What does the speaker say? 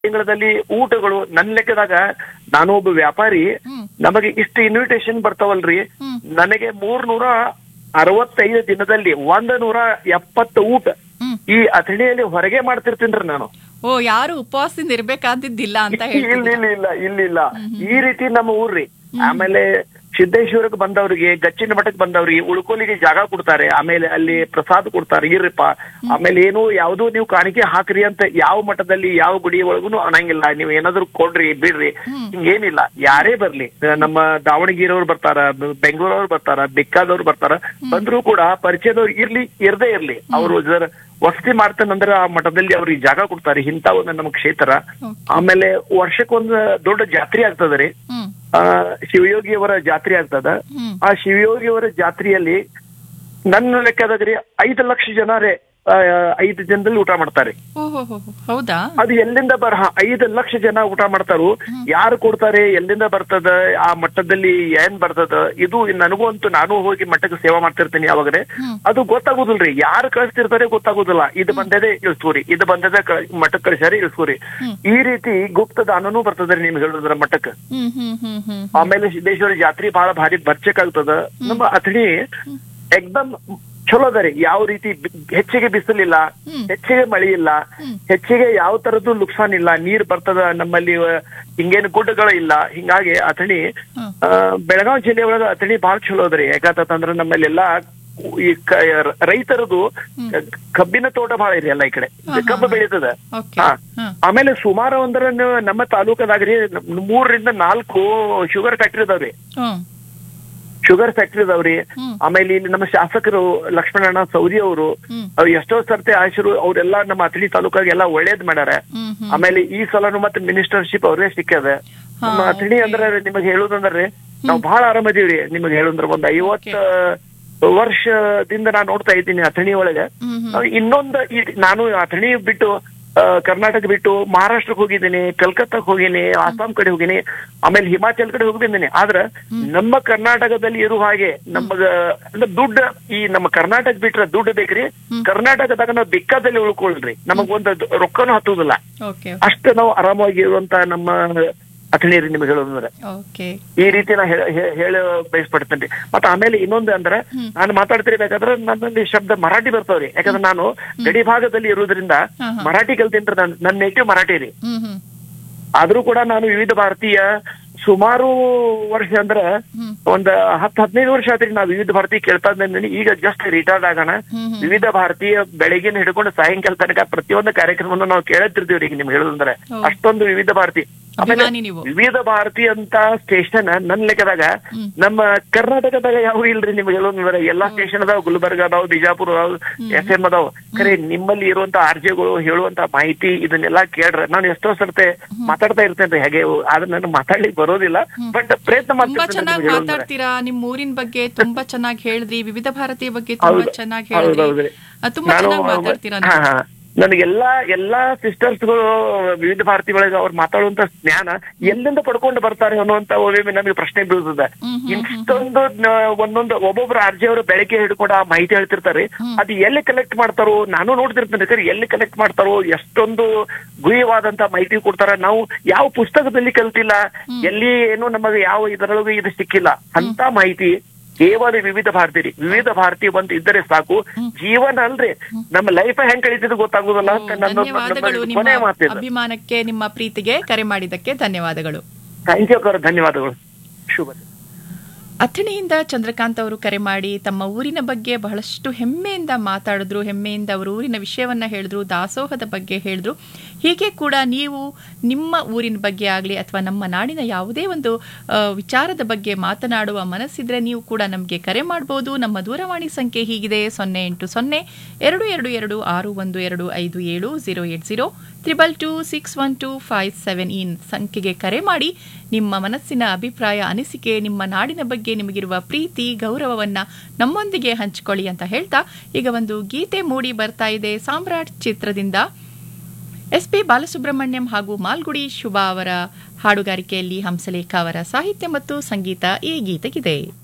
ತಿಂಗಳಲ್ಲಿ ಊಟಗಳು ನನ್ ಲೆಕ್ಕದಾಗ ನಾನು ಒಬ್ಬ ವ್ಯಾಪಾರಿ ಹ್ಮ್. ನಮಗೆ ಇಷ್ಟು ಇನ್ವಿಟೇಷನ್ ಬರ್ತಾವಲ್ರಿ ಹ್ಮ್. ನನಗೆ ಮೂರ್ನೂರ ಅರವತ್ತೈದು ದಿನದಲ್ಲಿ ಒಂದ್ ನೂರ ಎಪ್ಪತ್ತು ಊಟ ಹ್ಮ್. ಈ ಅಥಣಿಯಲ್ಲಿ ಹೊರಗೆ ಮಾಡ್ತಿರ್ತೀನ್ರಿ ನಾನು ಓ ಯಾರು ಉಪವಾಸದಿಂದ ಇರ್ಬೇಕಾದಿದ್ದಿಲ್ಲ ಅಂತ ಇಲ್ಲ ಹೇಳ್ತೀನಿ ಇಲ್ಲ ಇಲ್ಲ ಇಲ್ಲ ಇಲ್ಲ ಈ ರೀತಿ ನಮ್ಮ ಊರ್ರಿ ಆಮೇಲೆ ಸಿದ್ದೇಶ್ವರಕ್ಕೆ ಬಂದವರಿಗೆ ಗಚ್ಚಿನ ಮಠಕ್ಕೆ ಬಂದವ್ರಿಗೆ ಉಳ್ಕೊಲಿಗೆ ಜಾಗ ಕೊಡ್ತಾರೆ ಆಮೇಲೆ ಅಲ್ಲಿ ಪ್ರಸಾದ ಕೊಡ್ತಾರೆ ಇರ್ರಿಪ್ಪ ಆಮೇಲೆ ಏನು ಯಾವ್ದು ನೀವು ಕಾಣಿಕೆ ಹಾಕ್ರಿ ಅಂತ ಯಾವ ಮಠದಲ್ಲಿ ಯಾವ ಗುಡಿ ಒಳಗುನು ಅನ್ನಂಗಿಲ್ಲ ನೀವು ಏನಾದ್ರು ಕೊಡ್ರಿ ಬಿಡ್ರಿ ಹಿಂಗೇನಿಲ್ಲ ಯಾರೇ ಬರ್ಲಿ ನಮ್ಮ ದಾವಣಗೆರೆಯವ್ರು ಬರ್ತಾರ ಬ- ಬೆಂಗಳೂರವ್ರು ಬರ್ತಾರ ಬೆಕ್ಕಾದವ್ರು ಬರ್ತಾರ ಬಂದ್ರು ಕೂಡ ಪರಿಚಯದವ್ರು ಇರ್ಲಿ ಇರ್ದೇ ಇರ್ಲಿ ಅವರು ಜರ ವಸತಿ ಮಾಡ್ತಾನಂದ್ರ ಆ ಮಠದಲ್ಲಿ ಅವ್ರಿಗೆ ಜಾಗ ಕೊಡ್ತಾರೆ ಇಂಥ ಒಂದು ನಮ್ಮ ಕ್ಷೇತ್ರ Okay. ಆಮೇಲೆ ವರ್ಷಕ್ಕೊಂದು ದೊಡ್ಡ ಜಾತ್ರೆ ಆಗ್ತದ ರೀ ಹ್ಮ್ ಆ ಶಿವಯೋಗಿಯವರ ಜಾತ್ರೆ ಆಗ್ತದ ಹ್ಮ್ ಆ ಶಿವಯೋಗಿಯವರ ಜಾತ್ರೆಯಲ್ಲಿ ನನ್ನ ಲೆಕ್ಕದಾಗ ರೀ ಐದು ಲಕ್ಷ ಜನ ರೇ ಆ, ಐದು ಜನದಲ್ಲಿ ಊಟ ಮಾಡ್ತಾರೆ ಓಹೋ ಹೌದಾ ಅದು ಎಲ್ಲಿಂದ ಬರ ಹ, ಐದು ಲಕ್ಷ ಜನ ಊಟ ಮಾಡ್ತಾರು ಯಾರು ಕೊಡ್ತಾರೆ ಎಲ್ಲಿಂದ ಬರ್ತದ ಆ ಮಟ್ಟದಲ್ಲಿ ಏನ್ ಬರ್ತದ ಇದು ನನಗೂ ಅಂತೂ ನಾನು ಹೋಗಿ ಮಟ್ಟಕ್ಕೆ ಸೇವಾ ಮಾಡ್ತಿರ್ತೀನಿ ಯಾವಾಗರೆ ಹ್ಮ್. ಅದು ಗೊತ್ತಾಗುದಿಲ್ರಿ ಯಾರು ಕಳಿಸ್ತಿರ್ತಾರೆ ಗೊತ್ತಾಗುದಿಲ್ಲ ಇದು ಬಂದದೆ ಇಳಿಸ್ಕೋರಿ ಇದು ಬಂದದೆ ಕ- ಮಟ್ಟಕ್ಕೆ ಕಳಿಸ್ಯಾರಿ ಇಳಿಸ್ಕೋರಿ ಹ್ಮ್. ಈ ರೀತಿ ಗುಪ್ತ ದಾನನೂ ಬರ್ತದ್ರಿ ನಿಮ್ಗೆ ಹೇಳುದ್ರ ಮಟ್ಟಕ್ಕೆ ಹ್ಮ್ ಹ್ಮ್ ಹ್ಮ್ ಹ್ಮ್ ಆಮೇಲೆ ಸಿದ್ದೇಶ್ವರ ಜಾತ್ರೆ ಬಹಳ ಭಾರಿ ಬರ್ಚಕಾಗ್ತದ ನಮ್ಮ ಅಥಣಿ ಎಕ್ದಮ್ ಚಲೋ ಅದ ರೀ ಯಾವ ರೀತಿ ಬಿ- ಹೆಚ್ಚಿಗೆ ಬಿಸಿಲಿಲ್ಲ ಹ್ಮ್. ಹೆಚ್ಚಿಗೆ ಮಳಿ ಇಲ್ಲ ಹ್ಮ್. ಹೆಚ್ಚಿಗೆ ಯಾವ ತರದ್ದು ನುಕ್ಸಾನ್ ಇಲ್ಲ ನೀರ್ ಬರ್ತದ ನಮ್ಮಲ್ಲಿ ಆ, ಹಿಂಗೇನು ಗುಡ್ಡಗಳು ಇಲ್ಲ ಹಿಂಗಾಗಿ ಅಥಣಿ ಹ್ಮ್. ಆ, ಬೆಳಗಾವಿ ಜಿಲ್ಲೆ ಒಳಗ ಅಥಣಿ ಬಹಳ ಚಲೋ ಅದ್ರಿ ಯಾಕಂತಂದ್ರ ನಮ್ಮಲ್ಲೆಲ್ಲ ಈ ಕ- ರೈತರದು ಕಬ್ಬಿನ ತೋಟ ಬಹಳ ಇದೆ ಎಲ್ಲ ಈ ಕಡೆ ಕಬ್ಬು ಬೆಳೀತದ ಓಕೆ ಹಾ. ಹಾ ಆಮೇಲೆ ಸುಮಾರು ಅಂದ್ರ ನೀವು ನಮ್ಮ ತಾಲೂಕದಾಗ್ರಿ ಮೂರರಿಂದ ನಾಲ್ಕು ಶುಗರ್ ಫ್ಯಾಕ್ಟ್ರಿ ಅದಾವ್ರಿ ಹ್ಮ್ ಶುಗರ್ ಫ್ಯಾಕ್ಟ್ರಿ ಅದಾವ್ರಿ ಹ್ಮ್. ಆಮೇಲೆ ಇಲ್ಲಿ ನಮ್ಮ ಶಾಸಕರು ಲಕ್ಷ್ಮಣಣ್ಣ ಸೌದಿ ಅವರು ಹ್ಮ್ ಅವ್ರು ಎಷ್ಟೋ ಸರ್ತಿ ಆಶರು ಅವರೆಲ್ಲ ನಮ್ಮ ಅಥಣಿ ತಾಲೂಕಾಗೆಲ್ಲ ಒಳ್ಳೇದ್ ಮಾಡ್ಯಾರ ಹ್ಮ್ ಹ್ಮ್ ಆಮೇಲೆ ಈ ಸಲನು ಮತ್ತೆ ಮಿನಿಸ್ಟರ್ಶಿಪ್ ಅವ್ರೇ ಸಿಕ್ಕದ ನಮ್ಮ ಹಾ, ಅಥಣಿ ಅಂದ್ರೆ ನಿಮಗೆ ಹೇಳುದಂದ್ರೆ ನಾವು ಬಹಳ ಆರಾಮದೀವ್ರಿ ನಿಮಗೆ ಹೇಳುದಂದ್ರ ಒಂದ್ ಐವತ್ತ ವರ್ಷದಿಂದ ನಾನು ನೋಡ್ತಾ ಇದ್ದೀನಿ ಅಥಣಿ ಒಳಗೆ ಹ್ಮ್ ಹ್ಮ್ ನಾವು ಇನ್ನೊಂದು ಈ ನಾನು ಅಥಣಿ ಬಿಟ್ಟು ಆ, ಕರ್ನಾಟಕ ಬಿಟ್ಟು ಮಹಾರಾಷ್ಟ್ರಕ್ಕೆ ಹೋಗಿದ್ದೀನಿ ಕಲ್ಕತ್ತಾಕ್ ಹೋಗಿನಿ ಆಸಾಂ ಕಡೆ ಹೋಗಿನಿ ಆಮೇಲೆ ಹಿಮಾಚಲ್ ಕಡೆ ಹೋಗಿ ಬಂದಿನಿ ಆದ್ರ ನಮ್ಮ ಕರ್ನಾಟಕದಲ್ಲಿ ಇರುವ ಹಾಗೆ ನಮಗ ಅಂದ್ರೆ ದುಡ್ಡು ಈ ನಮ್ಮ ಕರ್ನಾಟಕ ಬಿಟ್ರೆ ದುಡ್ಡು ಬೇಕ್ರಿ ಕರ್ನಾಟಕದಾಗ ನಾವು ಬೇಕಾದಲ್ಲಿ ಉಳ್ಕೊಳ್ರಿ ನಮಗ್ ಒಂದು ದ- ರೊಕ್ಕನೂ ಹತ್ತುದಿಲ್ಲ ಓಕೆ ಅಷ್ಟು ನಾವು ಆರಾಮಾಗಿ ಇರುವಂತ ನಮ್ಮ ಅಥಣಿ ರೀ ನಿಮ್ಗೆ ಹೇಳೋದಂದ್ರೆ ಓಕೆ ಈ ರೀತಿ ನಾ ಹೇಳ ಹೇ- ಹೇಳ ಬಯಸ್ಪಡ್ತೇನೆ ಮತ್ತೆ ಆಮೇಲೆ ಇನ್ನೊಂದು ಅಂದ್ರೆ ನಾನು ಮಾತಾಡ್ತಿರ್ಬೇಕಾದ್ರೆ ನನ್ನಲ್ಲಿ ಶಬ್ದ ಮರಾಠಿ ಬರ್ತಾವ್ರಿ ಯಾಕಂದ್ರೆ ನಾನು ಗಡಿ ಭಾಗದಲ್ಲಿ ಇರುವುದರಿಂದ ಹಾ, ಹಾ. ಮರಾಠಿ ಕಲ್ತೀನಿ ನನ್ ನನ್ನ ನೇಟಿವ್ ಮರಾಠಿ ರೀ ಹ್ಮ್ ಹ್ಮ್ ಆದ್ರೂ ಕೂಡ ನಾನು ವಿವಿಧ ಭಾರತೀಯ ಸುಮಾರು ವರ್ಷ ಅಂದ್ರ ಹ್ಮ್. ಒಂದ್ ಹತ್ತು ಹದಿನೈದು ವರ್ಷ ಆತ್ರಿ ನಾವು ವಿವಿಧ ಭಾರತಿ ಕೇಳ್ತಾ ಇದ್ದೀನಿ ಈಗ ಜಸ್ಟ್ ರಿಟೈರ್ಡ್ ಆಗೋಣ ಹ್ಮ್ ಹ್ಮ್. ವಿವಿಧ ಭಾರತೀಯ ಬೆಳಗಿನ ಹಿಡ್ಕೊಂಡು ಸಾಯಂಕಾಲ ತನಕ ಪ್ರತಿಯೊಂದು ಕಾರ್ಯಕ್ರಮವನ್ನು ನಾವು ಕೇಳತ್ತಿರ್ತೀವ್ರಿ ಈಗ ನಿಮ್ಗೆ ಹೇಳುದಂದ್ರೆ ಹೌದು. ಅಷ್ಟೊಂದು ವಿವಿಧ ಭಾರತಿ ಆಮೇಲೆ ಅಭಿಮಾನಿ ನೀವು ವಿವಿಧ ಭಾರತಿ ಅಂತ ಸ್ಟೇಷನ್ ನನ್ ಲೆಕ್ಕದಾಗ ನಮ್ಮ ಕರ್ನಾಟಕದಾಗ ಯಾವ ಇಲ್ರಿ ನಿಮ್ಗೆ ಹೇಳೋದಂದ್ರೆ ಎಲ್ಲಾ ಸ್ಟೇಷನ್ ಅದಾವ ಗುಲ್ಬರ್ಗ ಅದಾವ ಬಿಜಾಪುರ ಅದಾವ ಎಫ್ ಎಂ ಅದಾವ ಖರೆ ನಿಮ್ಮಲ್ಲಿ ಇರುವಂತ ಆರ್ಜೆಗಳು ಹೇಳುವಂತ ಮಾಹಿತಿ ಇದನ್ನೆಲ್ಲ ಕೇಳ್ರ ನಾನು ಎಷ್ಟೋ ಸರ್ತೆ ಮಾತಾಡ್ತಾ ಇರ್ತೇನೆ ಹೇಗೆ ಆದ್ರೆ ನನಗೆ ಮಾತಾಡ್ಲಿಕ್ಕೆ ಬರೋದಿಲ್ಲ ಬಟ್ ಪ್ರಯತ್ನ ತುಂಬಾ ಮಾಡ್ತಿರ್ತೇನೆ ಚೆನ್ನಾಗಿ ನಿಮ್ಗೆ ಹೇಳೋದಂದ್ರೆ. ಮಾತಾಡ್ತೀರಾ ನಿಮ್ ಊರಿನ ಬಗ್ಗೆ ತುಂಬಾ ಚೆನ್ನಾಗಿ ಹೇಳಿದ್ರಿ ವಿವಿಧ ಭಾರತೀಯ ಬಗ್ಗೆ ತುಂಬಾ ಹೌದು. ಚೆನ್ನಾಗಿ ಹೌದು, ಹೇಳಿದ್ರಿ ಹೌದ್ರಿ. ಆ, ತುಂಬಾ ನಾನು ಚೆನ್ನಾಗಿ ಮಾತಾಡ್ತೀರಾ ಹಾ, ನೀವು. ಹಾ. ನನಗೆಲ್ಲಾ ಎಲ್ಲಾ ಸಿಸ್ಟರ್ಸ್ಗಳು ವಿವಿಧ ಭಾರತಿ ಒಳಗೆ ಅವ್ರು ಮಾತಾಡುವಂತ ಜ್ಞಾನ ಎಲ್ಲಿಂದ ಪಡ್ಕೊಂಡು ಬರ್ತಾರೆ ಅನ್ನುವಂತ ಒಮ್ಮೆ ನಮಗೆ ಪ್ರಶ್ನೆ ಬೀಳ್ತದೆ ಹ್ಮ್, ಹ್ಮ್, ಇಷ್ಟೊಂದು ನ- ಒಂದೊಂದು ಒಬ್ಬೊಬ್ರು ಆರ್ಜಿ ಅವರು ಬೆಳಗ್ಗೆ ಹಿಡ್ಕೊಂಡು ಆ ಮಾಹಿತಿ ಹೇಳ್ತಿರ್ತಾರೆ ಅದು ಎಲ್ಲಿ ಕಲೆಕ್ಟ್ ಮಾಡ್ತಾರೋ ನಾನು ನೋಡ್ತಿರ್ತೇನೆ ಸರ್ ಎಲ್ಲಿ ಕಲೆಕ್ಟ್ ಮಾಡ್ತಾರೋ ಎಷ್ಟೊಂದು ಗುಹ್ಯವಾದಂತ ಮಾಹಿತಿ ಕೊಡ್ತಾರ ನಾವು ಯಾವ ಪುಸ್ತಕದಲ್ಲಿ ಕಲ್ತಿಲ್ಲ ಎಲ್ಲಿ ಏನು ನಮಗೆ ಯಾವ ಇದರೊಳಗೆ ಇದು ಸಿಕ್ಕಿಲ್ಲ ಅಂತ ಮಾಹಿತಿ ಕೇವಲ ವಿವಿಧ ಭಾರತಿ ರೀ ವಿವಿಧ ಭಾರತಿ ಬಂದು ಇದ್ದರೆ ಸಾಕು ಜೀವನ ಅಲ್ರಿ ನಮ್ಮ ಲೈಫ್ ಹೆಂಗ್ ಕಳೀತಿದ್ದು ಗೊತ್ತಾಗುದಿಲ್ಲ ಅಂತ ನನ್ನ ಧನ್ಯವಾದಗಳು ನನ್ನ ನಿಮ್ಮ ಕೊನೆ ಮಾತಿದೆ ಅಭಿಮಾನಕ್ಕೆ ನಿಮ್ಮ ಪ್ರೀತಿಗೆ ಕರೆ ಮಾಡಿದ್ದಕ್ಕೆ ಧನ್ಯವಾದಗಳು ಥ್ಯಾಂಕ್ ಯು ಅಕ್ಕ ಧನ್ಯವಾದಗಳು ಶುಭ ಅಥಣಿಯಿಂದ ಚಂದ್ರಕಾಂತ್ ಅವರು ಕರೆ ಮಾಡಿ ತಮ್ಮ ಊರಿನ ಬಗ್ಗೆ ಬಹಳಷ್ಟು ಹೆಮ್ಮೆಯಿಂದ ಮಾತಾಡಿದ್ರು ಹೆಮ್ಮೆಯಿಂದ ಅವರು ಊರಿನ ವಿಷಯವನ್ನ ಹೇಳಿದ್ರು ದಾಸೋಹದ ಬಗ್ಗೆ ಹೇಳಿದ್ರು ಹೀಗೆ ಕೂಡ ನೀವು ನಿಮ್ಮ ಊರಿನ ಬಗ್ಗೆ ಆಗಲಿ ಅಥವಾ ನಮ್ಮ ನಾಡಿನ ಯಾವುದೇ ಒಂದು ಆ, ವಿಚಾರದ ಬಗ್ಗೆ ಮಾತನಾಡುವ ಮನಸ್ಸಿದ್ರೆ ನೀವು ಕೂಡ ನಮಗೆ ಕರೆ ಮಾಡ್ಬೋದು ನಮ್ಮ ದೂರವಾಣಿ ಸಂಖ್ಯೆ ಹೀಗಿದೆ ಸೊನ್ನೆ ಎಂಟು ಸೊನ್ನೆ ಎರಡು ಎರಡು ಎರಡು ಆರು ಒಂದು ಎರಡು ಐದು ಏಳು zero eight zero triple two six one two five seven ಈ ಸಂಖ್ಯೆಗೆ ಕರೆ ಮಾಡಿ ನಿಮ್ಮ ಮನಸ್ಸಿನ ಅಭಿಪ್ರಾಯ ಅನಿಸಿಕೆ ನಿಮ್ಮ ನಾಡಿನ ಬಗ್ಗೆ ನಿಮಗಿರುವ ಪ್ರೀತಿ ಗೌರವವನ್ನ ನಮ್ಮೊಂದಿಗೆ ಹಂಚಿಕೊಳ್ಳಿ ಅಂತ ಹೇಳ್ತಾ ಈಗ ಒಂದು ಗೀತೆ ಮೂಡಿ ಬರ್ತಾ ಇದೆ ಸಾಮ್ರಾಟ್ ಚಿತ್ರದಿಂದ ಎಸ್ ಪಿ ಬಾಲಸುಬ್ರಹ್ಮಣ್ಯಂ ಹಾಗೂ ಮಾಲ್ಗುಡಿ ಶುಭಾ ಅವರ ಹಾಡುಗಾರಿಕೆಯಲ್ಲಿ ಹಂಸಲೇಖ ಅವರ ಸಾಹಿತ್ಯ ಮತ್ತು ಸಂಗೀತ ಈ ಗೀತೆಗಿದೆ